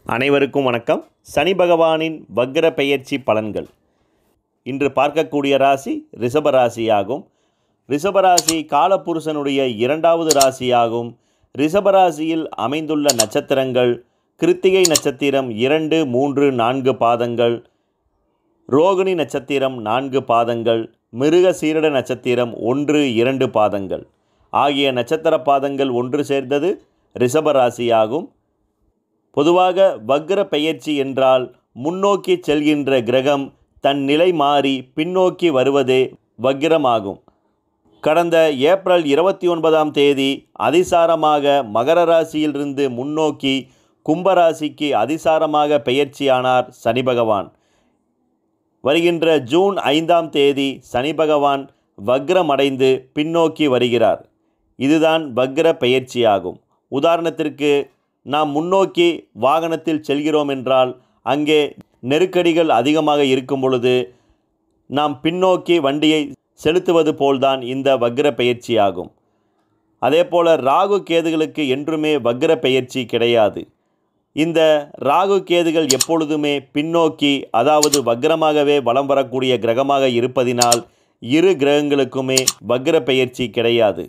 அனைவருக்கும் வணக்கம் சனி பகவானின் வக்ர பெயர்ச்சி பலன்கள் இன்று பார்க்கக்கூடிய ராசி ரிஷப ராசியாகும் ரிஷபராசி காலபுருஷனுடைய இரண்டாவது ராசியாகும் ரிஷபராசியில் அமைந்துள்ள நட்சத்திரங்கள் கிருத்திகை நட்சத்திரம் இரண்டு மூன்று நான்கு பாதங்கள் ரோகிணி நட்சத்திரம் நான்கு பாதங்கள் மிருக சீரட நட்சத்திரம் ஒன்று இரண்டு பாதங்கள் ஆகிய நட்சத்திர பாதங்கள் ஒன்று சேர்ந்தது ரிஷபராசியாகும் பொதுவாக வக்ர பெயர்ச்சி என்றால் முன்னோக்கி செல்கின்ற கிரகம் தன் நிலை மாறி பின்னோக்கி வருவதே வக்ரமாகும் கடந்த ஏப்ரல் இருபத்தி ஒன்பதாம் தேதி அதிசாரமாக மகர ராசியிலிருந்து முன்னோக்கி கும்பராசிக்கு அதிசாரமாக பெயர்ச்சியானார் சனி பகவான் வருகின்ற ஜூன் ஐந்தாம் தேதி சனி பகவான் வக்ரமடைந்து பின்னோக்கி வருகிறார் இதுதான் வக்ர பெயர்ச்சியாகும் உதாரணத்திற்கு நாம் முன்னோக்கி வாகனத்தில் செல்கிறோம் என்றால் அங்கே நெருக்கடிகள் அதிகமாக இருக்கும் பொழுது நாம் பின்னோக்கி வண்டியை செலுத்துவது போல்தான் இந்த வக்ர பெயர்ச்சியாகும் அதே போல் ராகு கேதுகளுக்கு என்றுமே வக்ர பெயர்ச்சி கிடையாது இந்த ராகு கேதுகள் எப்பொழுதுமே பின்னோக்கி அதாவது வக்ரமாகவே வலம் வரக்கூடிய கிரகமாக இருப்பதினால் இரு கிரகங்களுக்குமே வக்ர பெயர்ச்சி கிடையாது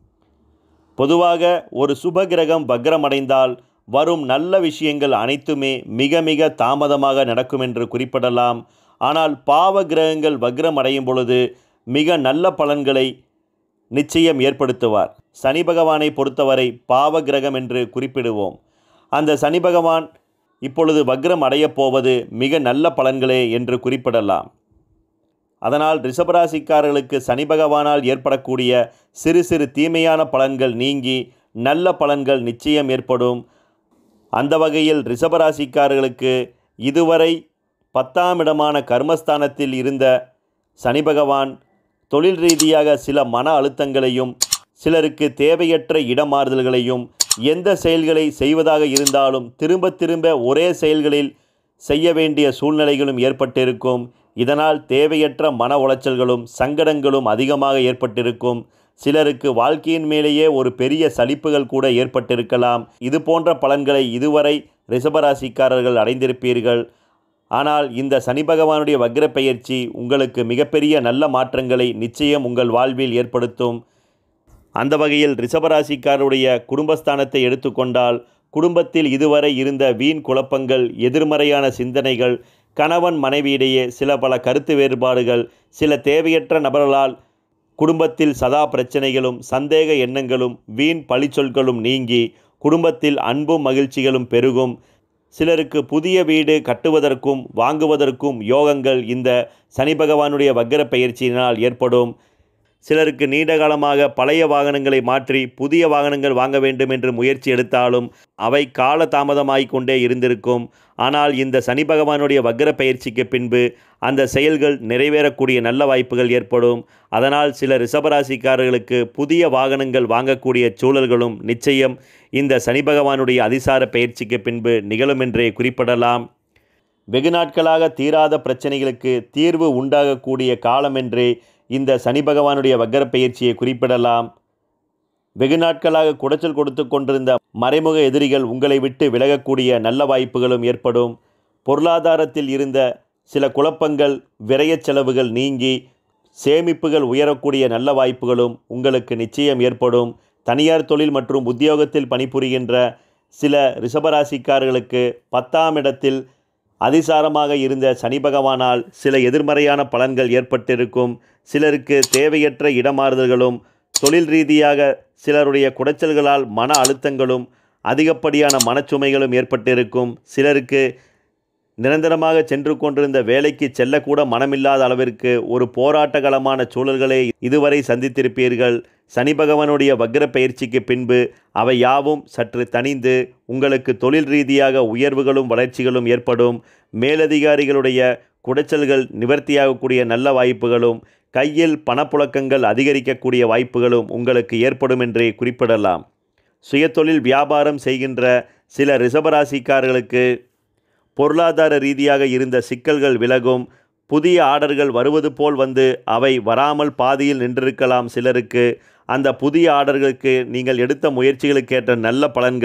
பொதுவாக ஒரு சுப கிரகம் வக்ரமடைந்தால் வரும் நல்ல விஷயங்கள் அனைத்துமே மிக மிக தாமதமாக நடக்கும் என்று குறிப்பிடலாம் ஆனால் பாவ கிரகங்கள் வக்ரம் அடையும் பொழுது மிக நல்ல பலன்களை நிச்சயம் ஏற்படுத்துவார் சனி பகவானை பொறுத்தவரை பாவ கிரகம் என்று குறிப்பிடுவோம் அந்த சனி பகவான் இப்பொழுது வக்ரம் அடையப் போவது மிக நல்ல பலன்களே என்று குறிப்பிடலாம் அதனால் ரிஷபராசிக்காரர்களுக்கு சனி பகவானால் ஏற்படக்கூடிய சிறு சிறு தீமையான பலன்கள் நீங்கி நல்ல பலன்கள் நிச்சயம் ஏற்படும் அந்த வகையில் ரிஷபராசிக்காரர்களுக்கு இதுவரை பத்தாம் இடமான கர்மஸ்தானத்தில் இருந்த சனி பகவான் தொழில் ரீதியாக சில மன அழுத்தங்களையும் சிலருக்கு தேவையற்ற இடமாறுதல்களையும் எந்த செயல்களை செய்வதாக இருந்தாலும் திரும்ப திரும்ப ஒரே செயல்களில் செய்ய வேண்டிய சூழ்நிலைகளும் ஏற்பட்டிருக்கும் இதனால் தேவையற்ற மன உளைச்சல்களும் சங்கடங்களும் அதிகமாக ஏற்பட்டிருக்கும் சிலருக்கு வாழ்க்கையின் மேலேயே ஒரு பெரிய சலிப்புகள் கூட ஏற்பட்டிருக்கலாம் இது போன்ற பலன்களை இதுவரை ரிஷபராசிக்காரர்கள் அடைந்திருப்பீர்கள் ஆனால் இந்த சனி பகவானுடைய வக்ர பெயர்ச்சி உங்களுக்கு மிகப்பெரிய நல்ல மாற்றங்களை நிச்சயம் உங்கள் வாழ்வில் ஏற்படுத்தும் அந்த வகையில் ரிஷபராசிக்காரருடைய குடும்பஸ்தானத்தை எடுத்துக்கொண்டால் குடும்பத்தில் இதுவரை இருந்த வீண் குழப்பங்கள் எதிர்மறையான சிந்தனைகள் கணவன் மனைவியிடையே சில பல கருத்து வேறுபாடுகள் சில தேவையற்ற நபர்களால் குடும்பத்தில் சதா பிரச்சனைகளும் சந்தேக எண்ணங்களும் வீண் பழிச்சொற்களும் நீங்கி குடும்பத்தில் அன்பும் மகிழ்ச்சிகளும் பெருகும் சிலருக்கு புதிய வீடு கட்டுவதற்கும் வாங்குவதற்கும் யோகங்கள் இந்த சனி பகவானுடைய வக்ர பயிற்சியினால் ஏற்படும் சிலருக்கு நீண்ட காலமாக பழைய வாகனங்களை மாற்றி புதிய வாகனங்கள் வாங்க வேண்டும் என்று முயற்சி எடுத்தாலும் அவை கால தாமதமாகிக் கொண்டே இருந்திருக்கும் ஆனால் இந்த சனி பகவானுடைய வக்ர பயிற்சிக்கு பின்பு அந்த செயல்கள் நிறைவேறக்கூடிய நல்ல வாய்ப்புகள் ஏற்படும் அதனால் சில ரிஷபராசிக்காரர்களுக்கு புதிய வாகனங்கள் வாங்கக்கூடிய சூழல்களும் நிச்சயம் இந்த சனி பகவானுடைய அதிசார பயிற்சிக்கு பின்பு நிகழும் என்றே குறிப்பிடலாம் வெகு நாட்களாக தீராத பிரச்சனைகளுக்கு தீர்வு உண்டாகக்கூடிய காலமென்றே இந்த சனி பகவானுடைய வக்கர பயிற்சியை குறிப்பிடலாம் வெகு நாட்களாக குடைச்சல் கொடுத்து கொண்டிருந்த மறைமுக எதிரிகள் உங்களை விட்டு விலகக்கூடிய நல்ல வாய்ப்புகளும் ஏற்படும் பொருளாதாரத்தில் இருந்த சில குழப்பங்கள் விரயச் செலவுகள் நீங்கி சேமிப்புகள் உயரக்கூடிய நல்ல வாய்ப்புகளும் உங்களுக்கு நிச்சயம் ஏற்படும் தனியார் தொழில் மற்றும் உத்தியோகத்தில் பணிபுரிகின்ற சில ரிஷபராசிக்காரர்களுக்கு பத்தாம் இடத்தில் அதிசாரமாக இருந்த சனி பகவானால் சில எதிர்மறையான பலன்கள் ஏற்பட்டிருக்கும் சிலருக்கு தேவையற்ற இடமாறுதல்களும் தொழில் ரீதியாக சிலருடைய குடைச்சல்களால் மன அழுத்தங்களும் அதிகப்படியான மனச்சுமைகளும் ஏற்பட்டிருக்கும் சிலருக்கு நிரந்தரமாக சென்று கொண்டிருந்த வேலைக்கு செல்லக்கூட மனமில்லாத அளவிற்கு ஒரு போராட்டகலமான சூழல்களை இதுவரை சந்தித்திருப்பீர்கள் சனி பகவானுடைய வக்ர பயிற்சிக்கு பின்பு அவை யாவும் சற்று தணிந்து உங்களுக்கு தொழில் ரீதியாக உயர்வுகளும் வளர்ச்சிகளும் ஏற்படும் மேலதிகாரிகளுடைய குடைச்சல்கள் நிவர்த்தியாகக்கூடிய நல்ல வாய்ப்புகளும் கையில் பணப்புழக்கங்கள் அதிகரிக்கக்கூடிய வாய்ப்புகளும் உங்களுக்கு ஏற்படும் என்றே குறிப்பிடலாம் சுயதொழில் வியாபாரம் செய்கின்ற சில ரிஷபராசிக்காரர்களுக்கு பொருளாதார ரீதியாக இருந்த சிக்கல்கள் விலகும் புதிய ஆர்டர்கள் வருவது போல் வந்து அவை வராமல் பாதியில் நின்றிருக்கலாம் சிலருக்கு அந்த புதிய ஆர்டர்களுக்கு நீங்கள் எடுத்த முயற்சிகளுக்கேற்ற நல்ல பலன்கள்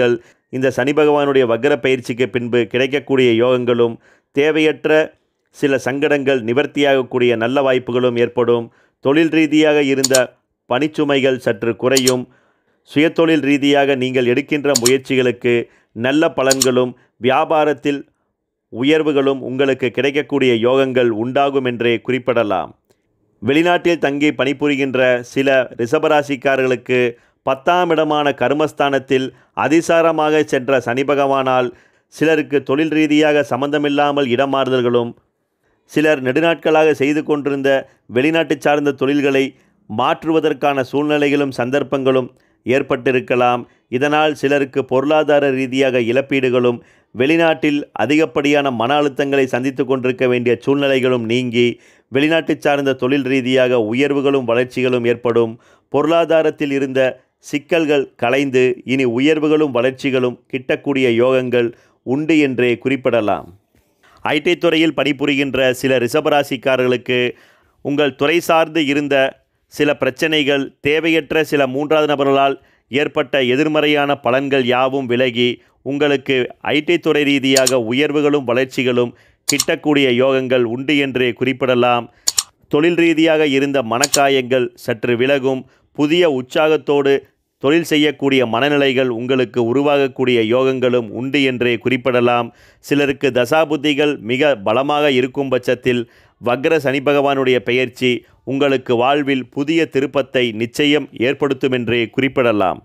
இந்த சனி பகவானுடைய வக்ர பயிற்சிக்கு பின்பு கிடைக்கக்கூடிய யோகங்களும் தேவையற்ற சில சங்கடங்கள் நிவர்த்தியாகக்கூடிய நல்ல வாய்ப்புகளும் ஏற்படும் தொழில் ரீதியாக இருந்த பணிச்சுமைகள் சற்று குறையும் சுயதொழில் ரீதியாக நீங்கள் எடுக்கின்ற முயற்சிகளுக்கு நல்ல பலன்களும் வியாபாரத்தில் உயர்வுகளும் உங்களுக்கு கிடைக்கக்கூடிய யோகங்கள் உண்டாகும் என்றே குறிப்பிடலாம் வெளிநாட்டில் தங்கி பணிபுரிகின்ற சில ரிஷபராசிக்காரர்களுக்கு பத்தாம் இடமான கர்மஸ்தானத்தில் அதிசாரமாக சென்ற சனி பகவானால் சிலருக்கு தொழில் ரீதியாக சம்பந்தமில்லாமல் இடமாறுதல்களும் சிலர் நெடுநாட்களாக செய்து கொண்டிருந்த வெளிநாட்டு சார்ந்த தொழில்களை மாற்றுவதற்கான சூழ்நிலைகளும் சந்தர்ப்பங்களும் ஏற்பட்டிருக்கலாம் இதனால் சிலருக்கு பொருளாதார ரீதியாக இழப்பீடுகளும் வெளிநாட்டில் அதிகப்படியான மன அழுத்தங்களை சந்தித்து கொண்டிருக்க வேண்டிய சூழ்நிலைகளும் நீங்கி வெளிநாட்டு சார்ந்த தொழில் ரீதியாக உயர்வுகளும் வளர்ச்சிகளும் ஏற்படும் பொருளாதாரத்தில் இருந்த சிக்கல்கள் கலைந்து இனி உயர்வுகளும் வளர்ச்சிகளும் கிட்டக்கூடிய யோகங்கள் உண்டு என்றே குறிப்பிடலாம் ஐடி துறையில் பணிபுரிகின்ற சில ரிஷபராசிக்காரர்களுக்கு உங்கள் துறை சார்ந்து இருந்த சில பிரச்சனைகள் தேவையற்ற சில மூன்றாவது நபர்களால் ஏற்பட்ட எதிர்மறையான பலன்கள் யாவும் விலகி உங்களுக்கு ஐடி துறை ரீதியாக உயர்வுகளும் வளர்ச்சிகளும் கிட்டக்கூடிய யோகங்கள் உண்டு என்றே குறிப்பிடலாம் தொழில் ரீதியாக இருந்த மனக்காயங்கள் சற்று விலகும் புதிய உற்சாகத்தோடு தொழில் செய்யக்கூடிய மனநிலைகள் உங்களுக்கு உருவாகக்கூடிய யோகங்களும் உண்டு என்றே குறிப்பிடலாம் சிலருக்கு தசாபுத்திகள் மிக பலமாக இருக்கும் பட்சத்தில் வக்ர சனி பகவானுடைய பெயர்ச்சி உங்களுக்கு வாழ்வில் புதிய திருப்பத்தை நிச்சயம் ஏற்படுத்தும் என்றே குறிப்பிடலாம்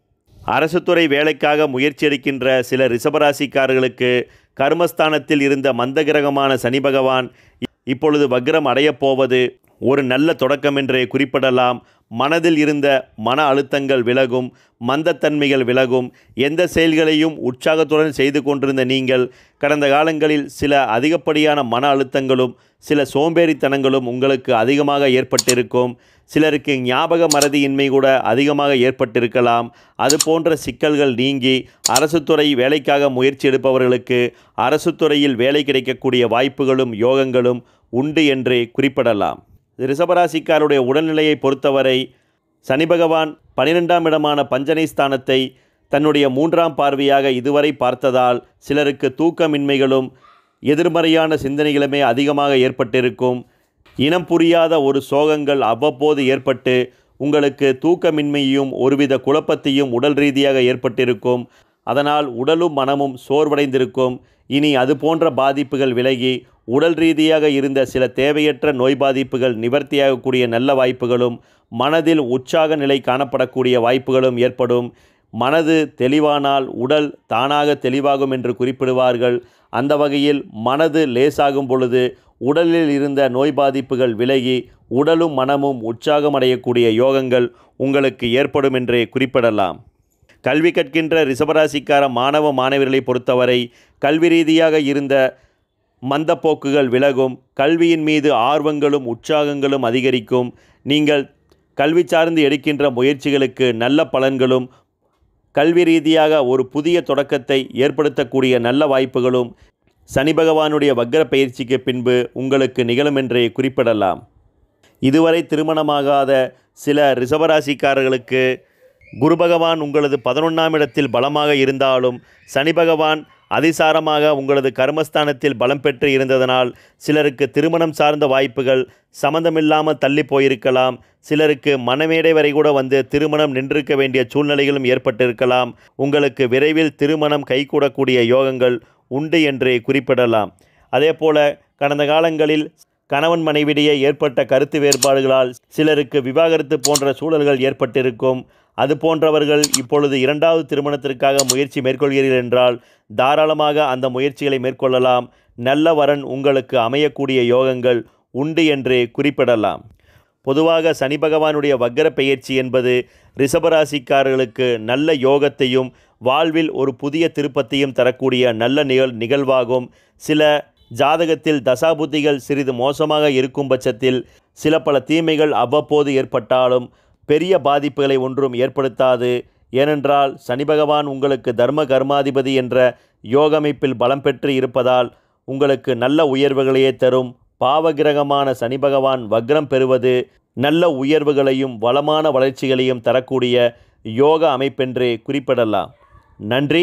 அரசு துறை வேலைக்காக முயற்சி எடுக்கின்ற சில ரிஷபராசிக்காரர்களுக்கு கர்மஸ்தானத்தில் இருந்த மந்தகிரகமான சனி பகவான் இப்பொழுது வக்ரம் அடையப் போவது ஒரு நல்ல தொடக்கம் என்றே குறிப்பிடலாம் மனதில் இருந்த மன அழுத்தங்கள் விலகும் மந்தத்தன்மைகள் விலகும் எந்த செயல்களையும் உற்சாகத்துடன் செய்து கொண்டிருந்த நீங்கள் கடந்த காலங்களில் சில அதிகப்படியான மன அழுத்தங்களும் சில சோம்பேறித்தனங்களும் உங்களுக்கு அதிகமாக ஏற்பட்டிருக்கும் சிலருக்கு ஞாபக மறதியின்மை கூட அதிகமாக ஏற்பட்டிருக்கலாம் அது போன்ற சிக்கல்கள் நீங்கி அரசு துறை வேலைக்காக முயற்சி எடுப்பவர்களுக்கு அரசு துறையில் வேலை கிடைக்கக்கூடிய வாய்ப்புகளும் யோகங்களும் உண்டு என்றே குறிப்பிடலாம் ரிஷபராசிக்காருடைய உடல்நிலையை பொறுத்தவரை சனி பகவான் பனிரெண்டாம் இடமான பஞ்சனை ஸ்தானத்தை தன்னுடைய மூன்றாம் பார்வையாக இதுவரை பார்த்ததால் சிலருக்கு தூக்கமின்மைகளும் எதிர்மறையான சிந்தனைகளுமே அதிகமாக ஏற்பட்டிருக்கும் இனம் புரியாத ஒரு சோகங்கள் அவ்வப்போது ஏற்பட்டு உங்களுக்கு தூக்கமின்மையும் ஒருவித குழப்பத்தையும் உடல் ரீதியாக ஏற்பட்டிருக்கும் அதனால் உடலும் மனமும் சோர்வடைந்திருக்கும் இனி அது போன்ற பாதிப்புகள் விலகி உடல் ரீதியாக இருந்த சில தேவையற்ற நோய் பாதிப்புகள் நிவர்த்தியாகக்கூடிய நல்ல வாய்ப்புகளும் மனதில் உற்சாக நிலை காணப்படக்கூடிய வாய்ப்புகளும் ஏற்படும் மனது தெளிவானால் உடல் தானாக தெளிவாகும் என்று குறிப்பிடுவார்கள் அந்த வகையில் மனது லேசாகும் பொழுது உடலில் இருந்த நோய் பாதிப்புகள் விலகி உடலும் மனமும் உற்சாகமடையக்கூடிய யோகங்கள் உங்களுக்கு ஏற்படும் என்றே குறிப்பிடலாம் கல்வி கற்கின்ற ரிஷபராசிக்கார மாணவ மாணவர்களை பொறுத்தவரை கல்வி ரீதியாக இருந்த மந்தப்போக்குகள் விலகும் கல்வியின் மீது ஆர்வங்களும் உற்சாகங்களும் அதிகரிக்கும் நீங்கள் கல்வி சார்ந்து எடுக்கின்ற முயற்சிகளுக்கு நல்ல பலன்களும் கல்வி ரீதியாக ஒரு புதிய தொடக்கத்தை ஏற்படுத்தக்கூடிய நல்ல வாய்ப்புகளும் சனி பகவானுடைய வக்ர பயிற்சிக்கு பின்பு உங்களுக்கு நிகழும் என்றே குறிப்பிடலாம் இதுவரை திருமணமாகாத சில ரிஷபராசிக்காரர்களுக்கு குரு பகவான் உங்களது பதினொன்றாம் இடத்தில் பலமாக இருந்தாலும் சனி பகவான் அதிசாரமாக உங்களது கர்மஸ்தானத்தில் பலம் பெற்று இருந்ததனால் சிலருக்கு திருமணம் சார்ந்த வாய்ப்புகள் சம்மந்தமில்லாமல் தள்ளி போயிருக்கலாம் சிலருக்கு மனமேடை வரை கூட வந்து திருமணம் நின்றிருக்க வேண்டிய சூழ்நிலைகளும் ஏற்பட்டிருக்கலாம் உங்களுக்கு விரைவில் திருமணம் கைகூடக்கூடிய யோகங்கள் உண்டு என்றே குறிப்பிடலாம் அதேபோல கடந்த காலங்களில் கணவன் மனைவிடையே ஏற்பட்ட கருத்து வேறுபாடுகளால் சிலருக்கு விவாகரத்து போன்ற சூழல்கள் ஏற்பட்டிருக்கும் அது போன்றவர்கள் இப்பொழுது இரண்டாவது திருமணத்திற்காக முயற்சி மேற்கொள்கிறீர்கள் என்றால் தாராளமாக அந்த முயற்சிகளை மேற்கொள்ளலாம் நல்ல வரன் உங்களுக்கு அமையக்கூடிய யோகங்கள் உண்டு என்றே குறிப்பிடலாம் பொதுவாக சனி பகவானுடைய வக்கர பெயர்ச்சி என்பது ரிஷபராசிக்காரர்களுக்கு நல்ல யோகத்தையும் வாழ்வில் ஒரு புதிய திருப்பத்தையும் தரக்கூடிய நல்ல நிகழ் நிகழ்வாகும் சில ஜாதகத்தில் தசாபுத்திகள் சிறிது மோசமாக இருக்கும் பட்சத்தில் சில பல தீமைகள் அவ்வப்போது ஏற்பட்டாலும் பெரிய பாதிப்புகளை ஒன்றும் ஏற்படுத்தாது ஏனென்றால் சனி பகவான் உங்களுக்கு தர்ம கர்மாதிபதி என்ற யோகமைப்பில் பலம் பெற்று இருப்பதால் உங்களுக்கு நல்ல உயர்வுகளையே தரும் பாவகிரகமான சனி பகவான் வக்ரம் பெறுவது நல்ல உயர்வுகளையும் வளமான வளர்ச்சிகளையும் தரக்கூடிய யோக அமைப்பென்றே குறிப்பிடலாம் நன்றி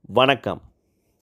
வணக்கம்